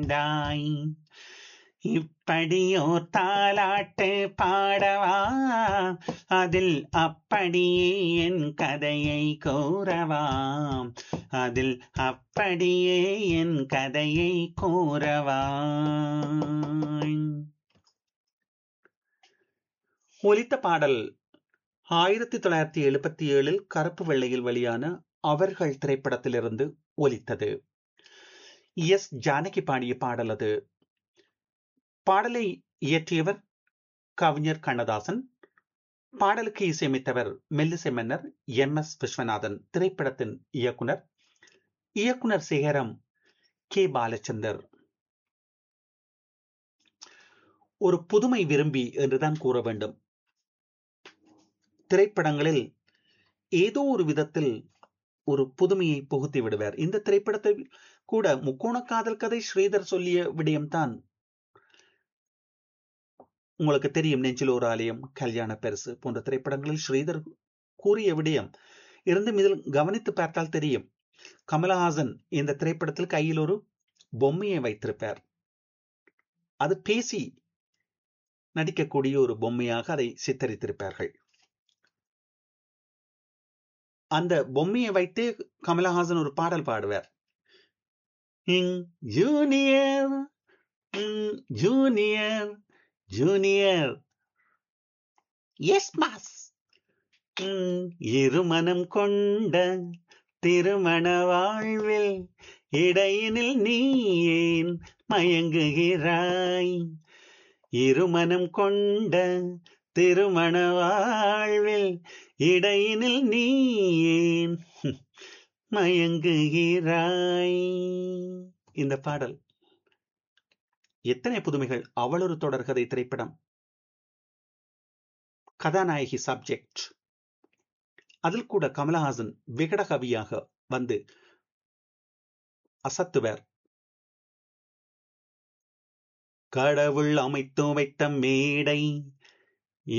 டாய் இப்படியோர் தாலாட்டு பாடவா அதில் அப்படியே என் கதையை கூறவா அதில் அப்படியே என் கதையை கூறவா ஒலித்த பாடல் ஆயிரத்தி தொள்ளாயிரத்தி எழுபத்தி ஏழில் கருப்பு வெள்ளையில் வெளியான அவர்கள் திரைப்படத்திலிருந்து ஒலித்தது எஸ் ஜானகி பாடிய பாடல் அது பாடலை இயற்றியவர் கவிஞர் கண்ணதாசன் பாடலுக்கு இசையமைத்தவர் மெல்லிசை மன்னர் எம் எஸ் விஸ்வநாதன் திரைப்படத்தின் இயக்குனர் இயக்குனர் சேகரம் கே பாலச்சந்தர் ஒரு புதுமை விரும்பி என்றுதான் கூற வேண்டும் திரைப்படங்களில் ஏதோ ஒரு விதத்தில் ஒரு புதுமையை புகுத்தி விடுவார் இந்த திரைப்படத்தை கூட முக்கோண காதல் கதை ஸ்ரீதர் சொல்லிய விடயம்தான் உங்களுக்கு தெரியும் நெஞ்சில் ஒரு ஆலயம் கல்யாண பரிசு போன்ற திரைப்படங்களில் ஸ்ரீதர் கூறிய விடயம் இருந்தும் இதில் கவனித்து பார்த்தால் தெரியும் கமலஹாசன் இந்த திரைப்படத்தில் கையில் ஒரு பொம்மையை வைத்திருப்பார் அது பேசி நடிக்கக்கூடிய ஒரு பொம்மையாக அதை சித்தரித்திருப்பார்கள் அந்த பொம்மையை வைத்து கமலஹாசன் ஒரு பாடல் பாடுவார் ஜூனியர் ஜூனியர் ஜூனியர் எஸ் மாஸ் இருமனம் கொண்ட திருமண வாழ்வில் இடையினில் நீ ஏன் மயங்குகிறாய் இருமனம் கொண்ட திருமண வாழ்வில் இடையினில் நீ ஏன் மயங்குகிறாய் இந்த பாடல் எத்தனை புதுமைகள் அவள் ஒரு தொடர்கதை திரைப்படம் கதாநாயகி சப்ஜெக்ட் அதில் கூட கமலஹாசன் விகடகவியாக வந்து அசத்துவர் கடவுள் அமைத்து வைத்த மேடை